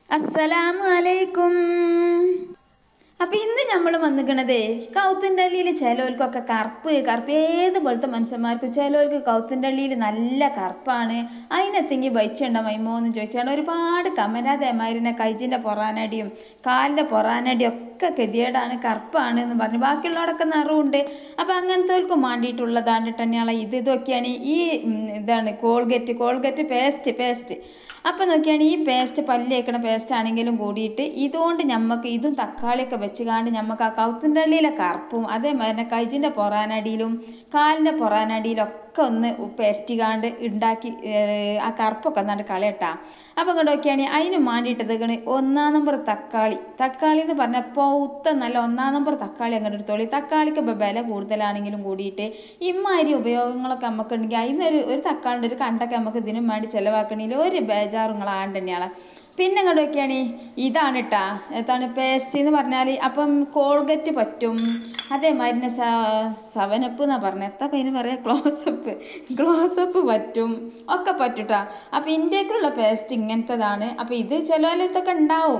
അസ്സലാമു അലൈക്കും അപ്പൊ ഇന്ന് നമ്മൾ വന്നിക്കണതേ കൗത്തിൻ്റെ അള്ളിയിൽ ചിലവർക്കൊക്കെ കറുപ്പ് കറുപ്പ് ഏത് പോലത്തെ മനുഷ്യന്മാർക്കും ചിലവർക്ക് കൗത്തിൻ്റെ അള്ളിയിൽ നല്ല കറുപ്പാണ് അതിനെത്തെങ്കിൽ ബൈച്ചുണ്ടോ മൈമോ എന്ന് ചോദിച്ചാണ് ഒരുപാട് കമനാദേമാരിനെ കൈജിൻ്റെ പൊറാനടിയും കാലിൻ്റെ പൊറാനടിയും ഒക്കെ ഗതികേടാണ് കറുപ്പാണ് എന്ന് പറഞ്ഞു ബാക്കിയുള്ളവരൊക്കെ നിറവുണ്ട് അപ്പം അങ്ങനത്തെവർക്കും വേണ്ടിയിട്ടുള്ളതാണ് തന്നെയാണ് ഇത് ഇതൊക്കെയാണ് ഈ ഉം, ഇതാണ് കോൾഗേറ്റ് കോൾഗേറ്റ് പേസ്റ്റ് പേസ്റ്റ് അപ്പം നോക്കിയാണ് ഈ പേസ്റ്റ് പല്ലേക്കണ പേസ്റ്റ് ആണെങ്കിലും കൂടിയിട്ട് ഇതുകൊണ്ട് ഞമ്മക്ക് ഇതും തക്കാളിയൊക്കെ വെച്ച് കാണ്ട് ഞമ്മക്ക് ആ കൗത്തിൻ്റെ അള്ളിയിലെ കറുപ്പും അതേമാതിരി തന്നെ കൈജിൻ്റെ പൊറാനടിയിലും കാലിൻ്റെ പൊറാനടിയിലും ഒക്കെ ഒന്ന് പെരറ്റിക്കാണ്ട് ഉണ്ടാക്കി ഏർ, ആ കറുപ്പൊക്കെ ഒന്നാണ്ട് കളയട്ടാ അപ്പം ഇങ്ങോട്ട് നോക്കിയാണെങ്കിൽ അതിന് വേണ്ടിയിട്ട് ഇതേക്കണ് ഒന്നാം നമ്പർ തക്കാളി തക്കാളി എന്ന് പറഞ്ഞാൽ പൗത്ത നല്ല ഒന്നാം നമ്പർ തക്കാളി അങ്ങോട്ട് എടുത്തോളി തക്കാളിക്ക് ഇപ്പോൾ വില കൂടുതലാണെങ്കിലും കൂടിയിട്ട് ഇമ്മാതിരി ഉപയോഗങ്ങളൊക്കെ നമുക്ക് ഉണ്ടെങ്കിൽ അതിനൊരു ഒരു തക്കാളിൻ്റെ ഒരു കണ്ടൊക്കെ നമുക്ക് ഇതിനും വേണ്ടി ചിലവാക്കണമെങ്കിൽ ഒരു ബേജാറും നിങ്ങൾ ആണ്ടന്നെയാളെ പിന്നെ ഇങ്ങോട്ട് നോക്കിയാണ് ഇതാണ് കേട്ടാ എന്താണ് പേസ്റ്റ് എന്ന് പറഞ്ഞാൽ അപ്പം കോൾഗറ്റ് പറ്റും അതേമാതിരി തന്നെ സവനപ്പ് എന്നാ പറഞ്ഞത് എത്ര പേര് പറയാം ക്ലോസപ്പ് ക്ലോസപ്പ് പറ്റും ഒക്കെ പറ്റൂട്ടാ അപ്പം ഇന്ത്യക്കുള്ള പേസ്റ്റ് ഇങ്ങനത്തതാണ് അപ്പം ഇത് ചിലവരടുത്തൊക്കെ ഉണ്ടാവും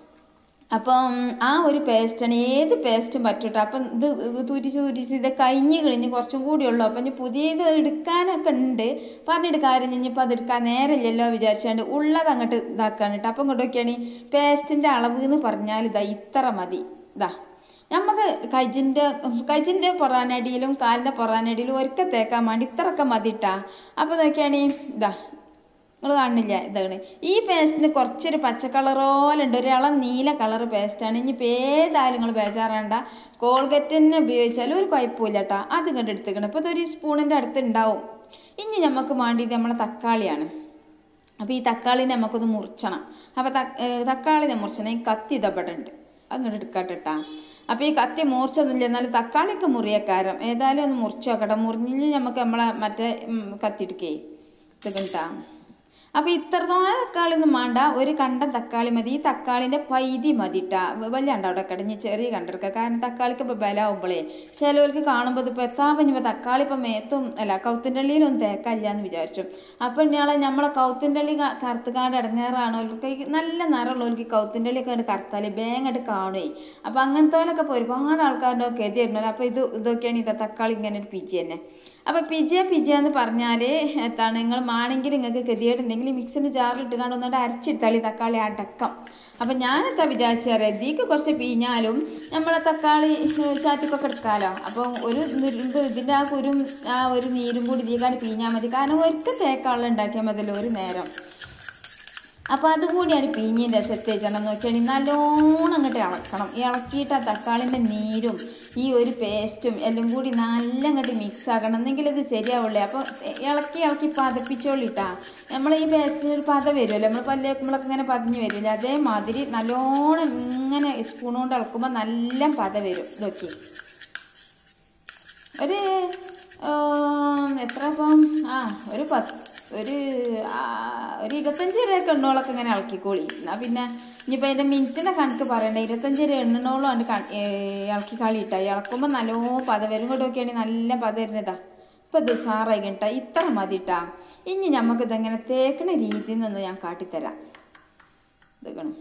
അപ്പം ആ ഒരു പേസ്റ്റാണ് ഏത് പേസ്റ്റും പറ്റൂട്ടോ അപ്പം ഇത് തുരിച്ച് തുരിച്ച് ഇത് കഴിഞ്ഞ് കഴിഞ്ഞ് കുറച്ചും കൂടി ഉള്ളൂ അപ്പം ഇനി പുതിയത് എടുക്കാനൊക്കെ ഉണ്ട് പറഞ്ഞിട്ട് കാര്യം ഇനിയിപ്പോൾ അത് എടുക്കാൻ നേരമില്ലല്ലോ വിചാരിച്ചാണ്ട് ഉള്ളത് അങ്ങോട്ട് ഇതാക്കാണ് കേട്ടോ അപ്പം ഇങ്ങോട്ട് നോക്കിയാണ് പേസ്റ്റിൻ്റെ അളവ് എന്ന് പറഞ്ഞാൽ ഇതാ ഇത്ര മതി ഇതാ നമുക്ക് കജിൻ്റെ കജിൻ്റെ പൊറാനടിയിലും കാലിൻ്റെ പൊറാനടിയിലും ഒരിക്കൽ തേക്കാൻ വേണ്ടി ഇത്രയൊക്കെ മതി ഇട്ടാ അപ്പോൾ നോക്കിയാണ് ഇതാ നിങ്ങൾ കാണുന്നില്ല ഇതാണ് ഈ പേസ്റ്റിന് കുറച്ചൊരു പച്ച കളറോലുണ്ട് ഒരു ഇളം നീല കളർ പേസ്റ്റാണ് ഇനിയിപ്പോൾ ഏതായാലും നിങ്ങൾ ബേജാറാണ്ട കോൾഗറ്റ് തന്നെ ഉപയോഗിച്ചാലും ഒരു കുഴപ്പമില്ല കേട്ടോ അത് കണ്ട് എടുത്തേക്കണം ഇപ്പോൾ ഇതൊരു സ്പൂണിൻ്റെ അടുത്ത് ഉണ്ടാവും ഇനി നമുക്ക് വേണ്ടിയത് നമ്മളെ തക്കാളിയാണ് അപ്പോൾ ഈ തക്കാളിനെ നമുക്കൊന്ന് മുറിച്ചണം അപ്പോൾ തക്കാളിനെ മുറിച്ചണം ഈ കത്തി ഇതപ്പെട്ടുണ്ട് അങ്ങോട്ട് എടുക്കട്ടെട്ടാ അപ്പോൾ ഈ കത്തി മുറിച്ചൊന്നുമില്ല എന്നാലും തക്കാളിക്ക് മുറിയക്കാരം ഏതായാലും ഒന്ന് മുറിച്ച് നോക്കട്ടെ മുറിഞ്ഞ് നമുക്ക് നമ്മളെ മറ്റേ ഉം, കത്തി എടുക്കേ ഇത് കണ്ടാ അപ്പോൾ ഇത്രത്തോളം തക്കാളി ഒന്നും വേണ്ട ഒരു കണ്ടം തക്കാളി മതി ഈ തക്കാളിൻ്റെ പൈതി മതി ഇട്ടാ വല്ലാണ്ട് അവിടെ കിടഞ്ഞ് ചെറിയ കണ്ടെടുക്കുക കാരണം തക്കാളിക്ക് ഇപ്പോൾ ബലാവുമ്പോഴേ ചിലവർക്ക് കാണുമ്പോൾ ഇതിപ്പോൾ എത്താൻ പറ്റുമ്പോൾ തക്കാളി ഇപ്പം മേത്തും അല്ല കൗത്തിൻ്റെ അള്ളിയിലൊന്നും തേക്കല്ല എന്ന് വിചാരിച്ചു അപ്പം ഇയാളെ നമ്മളെ കൗത്തിൻ്റെ അള്ളി ക- കറുത്തുകാണ്ട് ഇടങ്ങേറാണോ അവർക്ക് നല്ല നിറമുള്ളവർക്ക് കൗത്തിൻ്റെ അള്ളിയൊക്കെ കണ്ട് കറുത്താൽ വേഗമായിട്ട് കാണുകയെ അപ്പം അങ്ങനത്തോലൊക്കെ ഇപ്പോൾ ഒരുപാട് ആൾക്കാരുടെ ഒക്കെ എതിരുന്നല്ലോ അപ്പോൾ ഇത് ഇതൊക്കെയാണ് ഇത് തക്കാളി ഇങ്ങനെ ഒരു പിജി തന്നെ അപ്പോൾ പിജിയ പിജിയ എന്ന് പറഞ്ഞാൽ എന്താണ് നിങ്ങൾ മാണെങ്കിൽ നിങ്ങൾക്ക് ഗതികേടുണ്ടെങ്കിൽ മിക്സിൻ്റെ ജാറിലിട്ട് കണ്ട് ഒന്നുകൊണ്ട് അരച്ചെടുത്താളി തക്കാളി അടക്കം അപ്പം ഞാനെന്താ വിചാരിച്ചറിയാം ഇതിക്ക് കുറച്ച് പിഞ്ഞാലും നമ്മളെ തക്കാളി ഏഹ്, ചാറ്റിക്കൊക്കെ എടുക്കാമല്ലോ അപ്പോൾ ഒരു ഇത് ഇതിൻ്റെ ആ കുരും ആ ഒരു നീരും കൂടി ഇതിക്കാണ്ട് പിഞ്ഞാൽ മതി കാരണം ഒരിക്കൽ തേക്കാളും ഉണ്ടാക്കിയാൽ മതിയല്ലോ ഒരു നേരം അപ്പോൾ അതും കൂടിയാണ് പീഞ്ഞിൻ്റെ രസത്തേച്ചണം നോക്കിയാണെങ്കിൽ നല്ലോണം അങ്ങോട്ട് ഇളക്കണം ഇളക്കിയിട്ട് ആ തക്കാളിൻ്റെ നീരും ഈ ഒരു പേസ്റ്റും എല്ലാം കൂടി നല്ല അങ്ങോട്ട് മിക്സ് ആക്കണം എന്നെങ്കിൽ ഇത് ശരിയാവുള്ളേ അപ്പോൾ ഇളക്കി ഇളക്കി പതപ്പിച്ചോളിട്ടാ നമ്മൾ ഈ പേസ്റ്റിന് ഒരു പത വരുമല്ലോ നമ്മൾ പല്ലേക്കുമ്പോഴൊക്കെ ഇങ്ങനെ പതിഞ്ഞ് വരില്ലേ അതേമാതിരി നല്ലോണം ഇങ്ങനെ സ്പൂൺ കൊണ്ട് ഇളക്കുമ്പോൾ നല്ല പത വരും ഇതൊക്കെ ഒരു ആം, എത്ര ഇപ്പം ആ ഒരു പത്ത് ഒരു ആ, ഒരു ഇരുപത്തഞ്ച് വരെയൊക്കെ എണ്ണോളൊക്കെ ഇങ്ങനെ ഇളക്കിക്കോളി എന്നാൽ പിന്നെ ഇനിയിപ്പോൾ അതിൻ്റെ മിനിറ്റിനെ കണക്ക് പറയണ്ട ഇരുപത്തഞ്ച് വരെ എണ്ണോളം ആണ് കൺ- ഏ, ഇളക്കി കളിയിട്ടാ ഇളക്കുമ്പോൾ നല്ലോ പത വരും കൊണ്ട് നോക്കിയാണെങ്കിൽ നല്ല പത വരുന്നതാ ഇപ്പം ഇത് ഉഷാറായി കേട്ടാ ഇത്ര മതി ട്ടാ ഇനി നമുക്ക് ഇതെങ്ങനെ തേക്കണ രീതിയിൽ നിന്ന് ഞാൻ കാട്ടിത്തരാം ഇതെക്കണം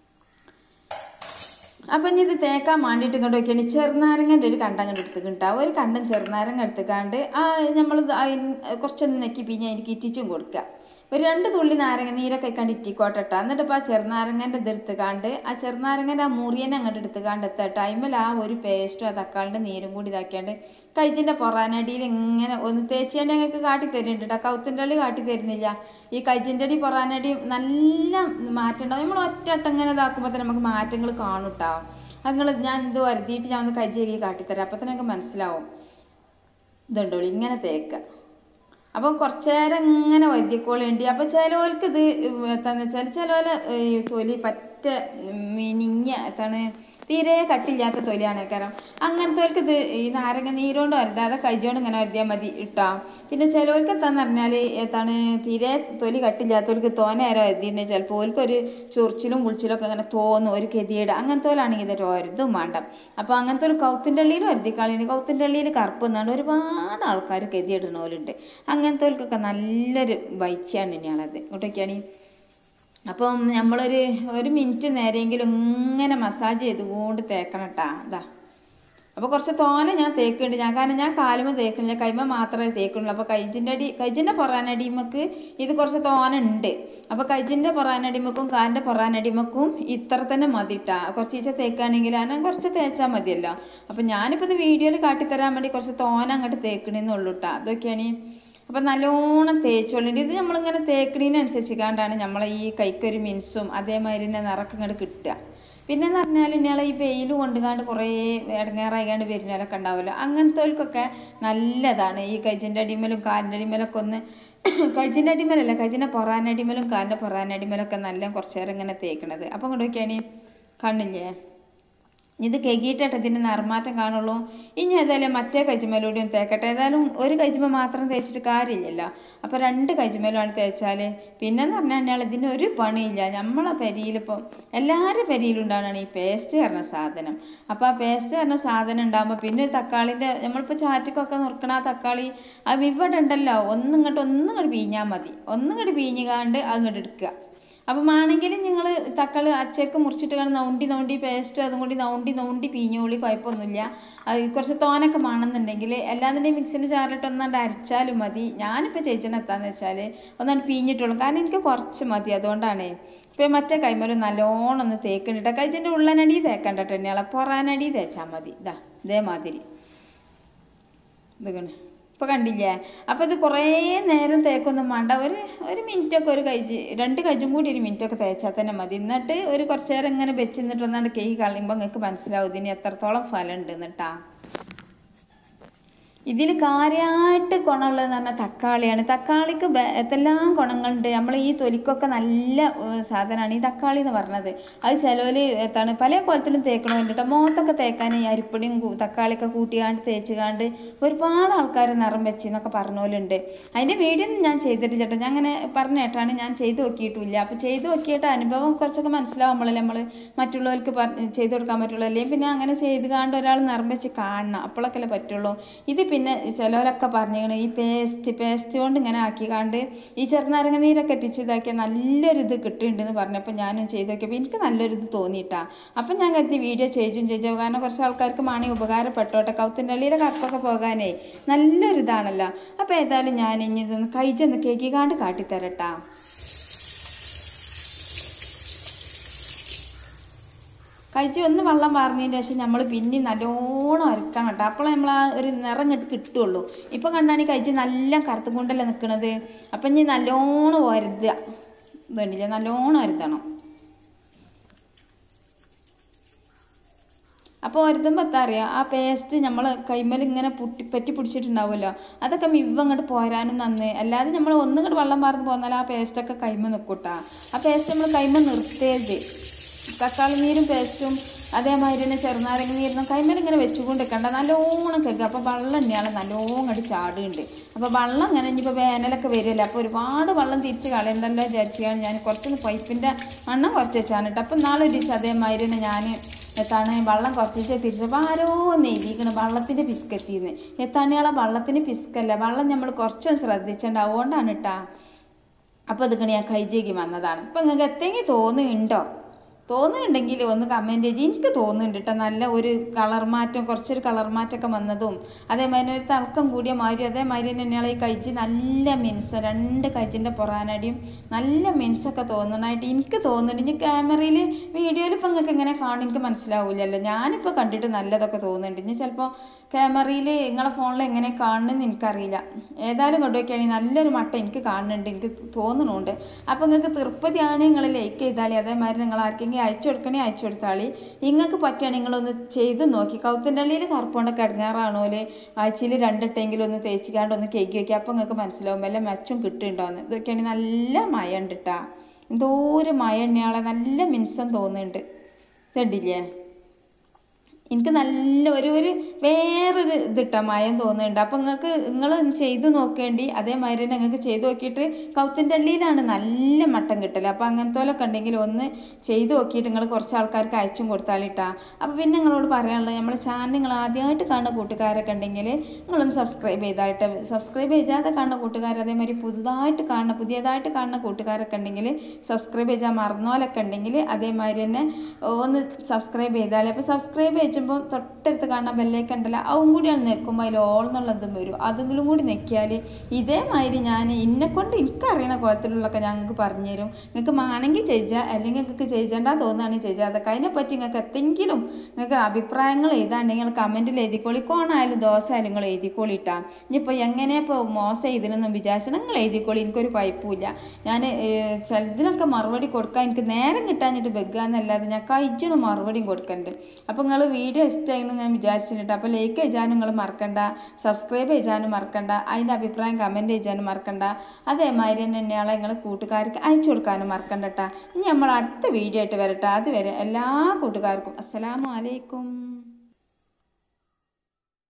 അപ്പം ഇനി ഇത് തേക്കാൻ വേണ്ടിയിട്ട് ഇങ്ങോട്ട് നോക്കിയാണ് ചെറുനാരങ്ങൻ്റെ ഒരു കണ്ടം കണ്ട് എടുത്തിട്ടുണ്ടാവും ഒരു കണ്ടം ചെറുനാരങ്ങ എടുത്തുകാണ്ട് ആ നമ്മൾ കുറച്ചൊന്ന് നെക്കി പിഞ്ഞ് എനിക്ക് ഇറ്റിച്ചും കൊടുക്കുക ഒരു രണ്ട് തുള്ളി നാരങ്ങ നീരൊക്കെ കണ്ട് ഇറ്റിക്കോട്ടെട്ടാ എന്നിട്ട് ഇപ്പോൾ ആ ചെറുനാരങ്ങൻ്റെ ഇത് എടുത്തുകാണ്ട് ആ ചെറുനാരങ്ങൻ്റെ ആ മുറിയനെ അങ്ങോട്ട് എടുത്തുകാണ്ട് എത്താ ടൈമിൽ ആ ഒരു പേസ്റ്റും ആ തക്കാളിൻ്റെ നീരും കൂടി ഇതാക്കിയാണ്ട് കഴിച്ചിൻ്റെ പൊറാനടിയിൽ ഇങ്ങനെ ഒന്ന് തേച്ചാണ്ട് ഞങ്ങൾക്ക് കാട്ടി തരുന്നുണ്ട് കേട്ടോ കൗത്തിൻ്റെ അടി കാട്ടി തരുന്നില്ല ഈ കഴിച്ചിൻ്റെ അടി പൊറാനടി നല്ല മാറ്റം ഉണ്ടാവും നമ്മൾ ഒറ്റട്ടം ഇങ്ങനെ ഇതാക്കുമ്പോൾ തന്നെ നമുക്ക് മാറ്റങ്ങൾ കാണും കേട്ടോ നിങ്ങൾ ഞാൻ ഇത് വരുത്തിയിട്ട് ഞാൻ ഒന്ന് കജ്ജി കാട്ടിത്തരാം അപ്പം തന്നെ നിങ്ങൾക്ക് മനസ്സിലാവും ഇതുണ്ടോളി ഇങ്ങനെ തേക്കുക അപ്പോൾ കുറച്ച് നേരം ഇങ്ങനെ വൈദ്യക്കോളുണ്ട് അപ്പോൾ ചിലവർക്ക് ഇത് എന്താണെന്ന് വെച്ചാൽ ചിലവരെ തൊലി പറ്റ മിനിങ്ങ എന്താണ് തീരെ കട്ടില്ലാത്ത തൊലിയാണ് കാരണം അങ്ങനത്തെ ഇത് ഈ നാരങ്ങ നീരോണ്ട് വരുതാതെ കൈജോണ്ട് ഇങ്ങനെ വരുത്തിയാൽ മതി ഇട്ടാ പിന്നെ ചിലവർക്ക് എന്താന്ന് പറഞ്ഞാൽ എന്താണ് തീരെ തൊലി കട്ടില്ലാത്തവർക്ക് തോനേരം വരുത്തിയിട്ടുണ്ടെങ്കിൽ ചിലപ്പോൾ ഓൽക്കൊരു ചൊറിച്ചിലും കുളിച്ചിലും ഒക്കെ ഇങ്ങനെ തോന്നും ഒരു ഗതിയേട് അങ്ങനത്തോലാണെങ്കിൽ ഇത് ഒരിതും വേണ്ട അപ്പോൾ അങ്ങനത്തെ ഒരു കൗത്തിൻ്റെ ഉള്ളിൽ വരുത്തിക്കളി കൗത്തിൻ്റെ ഉള്ളിൽ കറുപ്പ് എന്നാണ്ട് ഒരുപാട് ആൾക്കാർ ഗതിയിടുന്നവരുണ്ട് അങ്ങനത്തോൽക്കൊക്കെ നല്ലൊരു ബൈച്ചാണ് ഇനിയാളത് ഇങ്ങോട്ടൊക്കെയാണ് അപ്പം നമ്മളൊരു ഒരു മിനിറ്റ് നേരെയെങ്കിലും ഇങ്ങനെ മസാജ് ചെയ്തുകൊണ്ട് തേക്കണം കേട്ടാ ഇതാ അപ്പോൾ കുറച്ച് തോനെ ഞാൻ തേക്കുന്നുണ്ട് ഞാൻ കാരണം ഞാൻ കാലുമ്പോൾ തേക്കണില്ല കൈമ മാത്രമേ തേക്കുന്നുള്ളൂ അപ്പോൾ കൈജിൻ്റെ അടി കൈജിൻ്റെ പൊറാനടിമക്ക് ഇത് കുറച്ച് തോനെ ഉണ്ട് അപ്പോൾ കൈജിൻ്റെ പൊറാനടിമക്കും കാലിൻ്റെ പൊറാനടിമക്കും ഇത്ര തന്നെ മതി ഇട്ടാ കുറച്ച് ഈച്ച തേക്കുകയാണെങ്കിൽ ഞാൻ കുറച്ച് തേച്ചാൽ മതിയല്ലോ അപ്പോൾ ഞാനിപ്പോൾ ഇത് വീഡിയോയിൽ കാട്ടിത്തരാൻ വേണ്ടി കുറച്ച് തോനെ അങ്ങോട്ട് തേക്കണേന്നുള്ളൂ കേട്ടോ അതൊക്കെയാണ് അപ്പം നല്ലോണം തേച്ചോളിണ്ട് ഇത് നമ്മളിങ്ങനെ തേക്കണീനനുസരിച്ച് കാണ്ടാണ് നമ്മളെ ഈ കൈക്കൊരു മിൻസും അതേമാതിരി തന്നെ നിറക്കം ഇങ്ങോട്ട് കിട്ടുക പിന്നെ എന്ന് പറഞ്ഞാൽ ഇയാളെ ഈ വെയിൽ കൊണ്ടുകാണ്ട് കുറേ ഇടങ്ങേറായിക്കാണ്ട് വരുന്നവരൊക്കെ ഉണ്ടാവുമല്ലോ അങ്ങനത്തെവർക്കൊക്കെ നല്ലതാണ് ഈ കൈജിൻ്റെ അടിമലും കാലിൻ്റെ അടിമലൊക്കെ ഒന്ന് കൈജിൻ്റെ അടിമലല്ല കൈജിൻ്റെ പൊറാനടിമലും കാലിൻ്റെ പൊറാനടിമലൊക്കെ നല്ല കുറച്ച് നേരം ഇങ്ങനെ തേക്കണത് അപ്പം കൊണ്ട് നോക്കിയാണ് കണ്ണില്ലേ ഇത് കെകിയിട്ടിട്ട് ഇതിൻ്റെ നിറമാറ്റം കാണുള്ളൂ ഇനി ഏതായാലും മറ്റേ കൈച്ചുമേലൂടെയും തേക്കട്ടെ ഏതായാലും ഒരു കൈച്ചുമ മാത്രം തേച്ചിട്ട് കാര്യമില്ലല്ലോ അപ്പോൾ രണ്ട് കൈച്ചുമേലുമാണ് തേച്ചാൽ പിന്നെന്ന് പറഞ്ഞാൽ ഇതിന് ഒരു പണിയില്ല നമ്മളെ പെരിയിലിപ്പം എല്ലാവരുടെ പെരിയിലും ഉണ്ടാവണം ഈ പേസ്റ്റ് പറഞ്ഞ സാധനം അപ്പോൾ ആ പേസ്റ്റ് പറഞ്ഞ സാധനം ഉണ്ടാകുമ്പോൾ പിന്നെ ഒരു തക്കാളിൻ്റെ നമ്മളിപ്പോൾ ചാറ്റക്കൊക്കെ നുറുക്കണ ആ തക്കാളി അത് ഇവിടെ ഉണ്ടല്ലോ ഒന്നും ഇങ്ങോട്ട് ഒന്നും ഇങ്ങോട്ട് പീഞ്ഞാൽ മതി ഒന്നും ഇങ്ങോട്ട് പീഞ്ഞുകാണ്ട് അങ്ങോട്ട് എടുക്കുക അപ്പം ആണെങ്കിൽ നിങ്ങൾ തക്കാളി അച്ചക്ക് മുറിച്ചിട്ട് കാണും നൗണ്ടി നൗണ്ടി പേസ്റ്റ് അതും കൂടി നൗണ്ടി നൗണ്ടി പീഞ്ഞോളി കുഴപ്പമൊന്നുമില്ല അത് കുറച്ച് തോനൊക്കെ വേണമെന്നുണ്ടെങ്കിൽ എല്ലാത്തിൻ്റെയും മിക്സിൻ്റെ ചാറിലിട്ട് ഒന്നാണ്ട് അരച്ചാലും മതി ഞാനിപ്പോൾ ചേച്ചിനെ എത്താന്ന് വെച്ചാൽ ഒന്നാണ്ട് പീഞ്ഞിട്ടുള്ളൂ കാരണം എനിക്ക് കുറച്ച് മതി അതുകൊണ്ടാണ് ഇപ്പം മറ്റേ കൈമലും നല്ലോണം ഒന്ന് തേക്കണ്ടിട്ട് കഴിച്ചിൻ്റെ ഉള്ളനടി തേക്കണ്ട തന്നെയാളെ പൊറാനടി തേച്ചാൽ മതി ഇതാ ഇതേമാതിരി ഇതൊക്കെ ഇപ്പോൾ കണ്ടില്ലേ അപ്പോൾ ഇത് കുറേ നേരം തേക്കൊന്നും വേണ്ട ഒരു ഒരു മിനിറ്റൊക്കെ ഒരു കൈജ് രണ്ട് കൈജും കൂടി ഒരു മിനിറ്റൊക്കെ തേച്ചാൽ തന്നെ മതി എന്നിട്ട് ഒരു കുറച്ച് നേരം ഇങ്ങനെ വെച്ച് നിന്നിട്ട് ഒന്നാണ്ട് കേക്ക് കളയുമ്പോൾ നിങ്ങൾക്ക് മനസ്സിലാവും ഇതിന് എത്രത്തോളം ഫലം ഉണ്ട് എന്നിട്ടാ ഇതിൽ കാര്യമായിട്ട് ഗുണമുള്ളതെന്ന് പറഞ്ഞാൽ തക്കാളിയാണ് തക്കാളിക്ക് ബെ- എന്തെല്ലാം ഗുണങ്ങളുണ്ട് നമ്മൾ ഈ തൊലിക്കൊക്കെ നല്ല സാധനമാണ് ഈ തക്കാളി എന്ന് പറഞ്ഞത് അത് ചിലവർ എത്താണ് പല കോലത്തിലും തേക്കണമുണ്ട് കേട്ടോ മുഖത്തൊക്കെ തേക്കാൻ ഈ അരിപ്പൊടിയും കൂ- തക്കാളിയൊക്കെ കൂട്ടിയാണ്ട് തേച്ചുകാണ്ട് ഒരുപാട് ആൾക്കാർ നിറം വെച്ച് എന്നൊക്കെ പറഞ്ഞോലുണ്ട് അതിൻ്റെ വീഡിയോ ഒന്നും ഞാൻ ചെയ്തിട്ടില്ല കേട്ടോ ഞാൻ അങ്ങനെ പറഞ്ഞ കേട്ടാണ് ഞാൻ ചെയ്ത് നോക്കിയിട്ടില്ല അപ്പോൾ ചെയ്ത് നോക്കിയിട്ട് അനുഭവം കുറച്ചൊക്കെ മനസ്സിലാവുമ്പോഴല്ലേ നമ്മൾ മറ്റുള്ളവർക്ക് പറഞ്ഞ് ചെയ്ത് കൊടുക്കാൻ പറ്റുള്ളൂ അല്ലെങ്കിൽ പിന്നെ അങ്ങനെ ചെയ്ത് കാണ്ട് ഒരാൾ നിറം വെച്ച് കാണണം അപ്പോഴൊക്കെ പറ്റുള്ളൂ ഇത് പിന്നെ ചിലവരൊക്കെ പറഞ്ഞിങ്ങനെ ഈ പേസ്റ്റ് പേസ്റ്റ് കൊണ്ട് ഇങ്ങനെ ആക്കിക്കാണ്ട് ഈ ചെറുനാരങ്ങ നീരൊക്കെ ഇട്ടിച്ച് ഇതാക്കിയ നല്ലൊരു ഇത് കിട്ടുന്നുണ്ടെന്ന് പറഞ്ഞപ്പോൾ ഞാനും ചെയ്ത് നോക്കിയപ്പോൾ എനിക്ക് നല്ലൊരു ഇത് തോന്നിയിട്ടാ അപ്പം ഞാൻ കരുതി വീഡിയോ ചെയ്തും ചെയ്തു കാരണം കുറച്ച് ആൾക്കാർക്ക് മാണി ഉപകാരപ്പെട്ടോട്ടെ കൗത്തിൻ്റെ അള്ളിയിലെ കപ്പൊക്കെ പോകാനേ നല്ലൊരു ഇതാണല്ലോ അപ്പോൾ ഏതായാലും ഞാൻ ഇനി ഇതൊന്ന് കഴിച്ചൊന്ന് കേക്കിക്കാണ്ട് കാട്ടിത്തരട്ടാ കഴിച്ച് ഒന്ന് വെള്ളം പാർന്നതിന് ശേഷം നമ്മൾ പിന്നെ നല്ലോണം അരക്കണം കേട്ടോ അപ്പോൾ നമ്മൾ ആ ഒരു നിറം ഇങ്ങോട്ട് കിട്ടുള്ളൂ ഇപ്പം കണ്ടാണ് കഴിച്ച് നല്ല കറുത്തും കൊണ്ടല്ലേ നിൽക്കണത് അപ്പം ഇനി നല്ലോണം വരുതുക ഇതുണ്ടല്ലേ നല്ലോണം വരുതണം അപ്പോൾ ഒരുതുമ്പോൾ എന്താ അറിയുക ആ പേസ്റ്റ് നമ്മൾ കൈമേൽ ഇങ്ങനെ പുട്ടി പറ്റി പിടിച്ചിട്ടുണ്ടാവുമല്ലോ അതൊക്കെ മിവ അങ്ങോട്ട് പോരാനും നന്ന് അല്ലാതെ നമ്മൾ ഒന്നും കൂടെ വെള്ളം പാർന്ന് പോന്നാൽ ആ പേസ്റ്റൊക്കെ കൈമ നിൽക്കൂട്ടാ ആ പേസ്റ്റ് നമ്മൾ കൈമ നിർത്തേത് തക്കാളി നീരും പേസ്റ്റും അതേമാതിരി തന്നെ ചെറുനാരങ്ങ നീരിനും കൈമേൽ ഇങ്ങനെ വെച്ചുകൊണ്ട് നിൽക്കണ്ട നല്ലോണം കേൾക്കുക അപ്പോൾ വെള്ളം തന്നെയാണ് നല്ലോണം അങ്ങോട്ട് ചാടുന്നുണ്ട് അപ്പോൾ വെള്ളം ഇങ്ങനെ ഇനിയിപ്പോൾ വേനലൊക്കെ വരുമല്ലോ അപ്പോൾ ഒരുപാട് വെള്ളം തിരിച്ച് കളയണ്ടല്ലോ വിചാരിച്ചാണ് ഞാൻ കുറച്ചൊന്ന് പൈപ്പിൻ്റെ മണ്ണം കുറച്ച് വെച്ചാണ് കേട്ടോ അപ്പോൾ നാളെ ഒരു ദിവസം അതേമാതിരി തന്നെ ഞാൻ എത്താണ് വെള്ളം കുറച്ച് തിരിച്ചപ്പോൾ ആരോ നെയ്തിക്കണം വെള്ളത്തിൻ്റെ പിസ്കെത്തിന്ന് എത്താണിയാളെ വള്ളത്തിന് പിസ്കല്ല വെള്ളം നമ്മൾ കുറച്ചൊന്ന് ശ്രദ്ധിച്ചിട്ടുണ്ട് അതുകൊണ്ടാണ് കേട്ടാ അപ്പോൾ ഇതൊക്കെ ഞാൻ കൈജേക്ക് വന്നതാണ് ഇപ്പം നിങ്ങൾക്ക് എത്തെങ്കിലും തോന്നുന്നുണ്ടോ തോന്നുന്നുണ്ടെങ്കിൽ ഒന്ന് കമൻറ്റ് ചെയ്ത് എനിക്ക് തോന്നുന്നുണ്ട് കേട്ടോ നല്ല ഒരു കളർ മാറ്റം കുറച്ചൊരു കളർ മാറ്റമൊക്കെ വന്നതും അതേമാതിരി ഒരു തിളക്കം കൂടിയ മാതിരി അതേമാതിരി തന്നെയാണ് ഈ കഴിച്ച് നല്ല മിനുസം രണ്ട് കഴിച്ചിൻ്റെ പൊറാനടിയും നല്ല മിനുസൊക്കെ തോന്നണമായിട്ട് എനിക്ക് തോന്നുന്നുണ്ട് ഇനി ക്യാമറയിൽ വീഡിയോയിൽ ഇപ്പം നിങ്ങൾക്ക് എങ്ങനെ കാണും എനിക്ക് മനസ്സിലാവില്ലല്ലോ ഞാനിപ്പോൾ കണ്ടിട്ട് നല്ലതൊക്കെ തോന്നുന്നുണ്ട് ഇനി ചിലപ്പോൾ ക്യാമറയിൽ നിങ്ങളെ ഫോണിൽ എങ്ങനെ കാണണമെന്ന് എനിക്കറിയില്ല ഏതായാലും കൊണ്ടുപോയിക്കുകയാണെങ്കിൽ നല്ലൊരു മട്ട എനിക്ക് കാണുന്നുണ്ട് എനിക്ക് തോന്നുന്നുണ്ട് അപ്പോൾ നിങ്ങൾക്ക് തൃപ്തിയാണ് നിങ്ങൾ ലൈക്ക് ചെയ്താളി അതേമാതിരി നിങ്ങൾ ആർക്കെങ്കിലും അയച്ചു കൊടുക്കണേ അയച്ചു കൊടുത്താളി നിങ്ങൾക്ക് പറ്റുകയാണെങ്കിൽ നിങ്ങളൊന്ന് ചെയ്ത് നോക്കി കൗത്തിൻ്റെ ഉള്ളിൽ കറുപ്പോണ്ടൊക്കെ ഇടങ്ങാറാണോല് ആഴ്ചയിൽ രണ്ടിട്ടെങ്കിലും ഒന്ന് തേച്ചിക്കാണ്ട് ഒന്ന് കേക്ക് വയ്ക്കുക അപ്പോൾ നിങ്ങൾക്ക് മനസ്സിലാവും വല്ല മെച്ചം കിട്ടുന്നുണ്ടോയെന്ന് ഇതൊക്കെയാണെങ്കിൽ നല്ല മയ ഉണ്ട് കേട്ടാ എന്തോ ഒരു മയ എണ്ണയാളെ നല്ല മിനുസം തോന്നുന്നുണ്ട് ഇതുണ്ടില്ലേ എനിക്ക് നല്ല ഒരു ഒരു വേറൊരു ഇതിട്ട മയം തോന്നുന്നുണ്ട് അപ്പം നിങ്ങൾക്ക് നിങ്ങൾ ചെയ്ത് നോക്കേണ്ടി അതേമാതിരി തന്നെ നിങ്ങൾക്ക് ചെയ്ത് നോക്കിയിട്ട് കൗത്തിൻ്റെ അള്ളിയിലാണ് നല്ല മട്ടം കിട്ടൽ അപ്പോൾ അങ്ങനത്തോലൊക്കെ ഉണ്ടെങ്കിൽ ഒന്ന് ചെയ്ത് നോക്കിയിട്ട് നിങ്ങൾ കുറച്ച് ആൾക്കാർക്ക് അയച്ചും കൊടുത്താലിട്ടാ അപ്പോൾ പിന്നെ നിങ്ങളോട് പറയാനുള്ളത് നമ്മുടെ ചാനൽ നിങ്ങൾ ആദ്യമായിട്ട് കാണുന്ന കൂട്ടുകാരൊക്കെ ഉണ്ടെങ്കിൽ നിങ്ങളൊന്ന് സബ്സ്ക്രൈബ് ചെയ്തായിട്ട് സബ്സ്ക്രൈബ് ചെയ്യാതെ കാണുന്ന കൂട്ടുകാർ അതേമാതിരി പുതുതായിട്ട് കാണുന്ന പുതിയതായിട്ട് കാണുന്ന കൂട്ടുകാരൊക്കെ ഉണ്ടെങ്കിൽ സബ്സ്ക്രൈബ് ചെയ്യാൻ മറന്നോലൊക്കെ ഉണ്ടെങ്കിൽ അതേമാതിരി തന്നെ ഒന്ന് സബ്സ്ക്രൈബ് ചെയ്താൽ അപ്പോൾ സബ്സ്ക്രൈബ് ചെയ്യുമ്പോൾ തൊട്ടടുത്ത് കാണാൻ ബെല്ലേക്ക് ഉണ്ടല്ലോ അതും കൂടിയാണ് നിൽക്കുമ്പോൾ അതിൽ ഓൾ എന്നുള്ളതും വരും അതെങ്കിലും കൂടി നിൽക്കിയാൽ ഇതേമാതിരി ഞാൻ ഇന്നെ കൊണ്ട് എനിക്കറിയണ കോലത്തിലുള്ളതൊക്കെ ഞങ്ങൾക്ക് പറഞ്ഞു തരും നിങ്ങൾക്ക് മാണെങ്കിൽ ചെയ്യുക അല്ലെങ്കിൽ നിങ്ങൾക്ക് ചെയ്യേണ്ട തോന്നുകയാണെങ്കിൽ ചെയ്യുക അതൊക്കെ അതിനെപ്പറ്റി നിങ്ങൾക്ക് എന്തെങ്കിലും നിങ്ങൾക്ക് അഭിപ്രായങ്ങൾ എഴുതാണ്ടെങ്കിൽ നിങ്ങൾ കമൻറ്റിൽ എഴുതിക്കോളി കോണായാലും ദോശയായാലും നിങ്ങൾ എഴുതിക്കോളി ഇട്ടാ ഇനിയിപ്പോൾ എങ്ങനെ ഇപ്പോൾ മോശം ഇതിനൊന്നും വിചാരിച്ചാൽ നിങ്ങൾ എഴുതിക്കോളി എനിക്കൊരു കുഴപ്പമില്ല ഞാൻ ചിലതിനൊക്കെ മറുപടി കൊടുക്കാൻ എനിക്ക് നേരം കിട്ടാഞ്ഞിട്ട് വെക്കാന്നല്ലാതെ ഞാൻ കഴിച്ചണ മറുപടിയും കൊടുക്കണ്ട് അപ്പോൾ നിങ്ങൾ വീഡിയോ ഇഷ്ടമായിരുന്നു ഞാൻ വിചാരിച്ചിട്ടുണ്ട് അപ്പോൾ ലൈക്ക് ചെയ്യാനും നിങ്ങൾ മറക്കണ്ട സബ്സ്ക്രൈബ് ചെയ്യാനും മറക്കണ്ട അതിൻ്റെ അഭിപ്രായം കമൻറ്റ് ചെയ്യാനും മറക്കണ്ട അതേമാതിരി തന്നെ തന്നെയാണ് നിങ്ങൾ കൂട്ടുകാർക്ക് അയച്ചു കൊടുക്കാനും മറക്കണ്ട കേട്ടോ ഇനി നമ്മൾ അടുത്ത വീഡിയോ ആയിട്ട് വരട്ടെ അതുവരെ എല്ലാ കൂട്ടുകാർക്കും അസ്സലാമു അലൈക്കും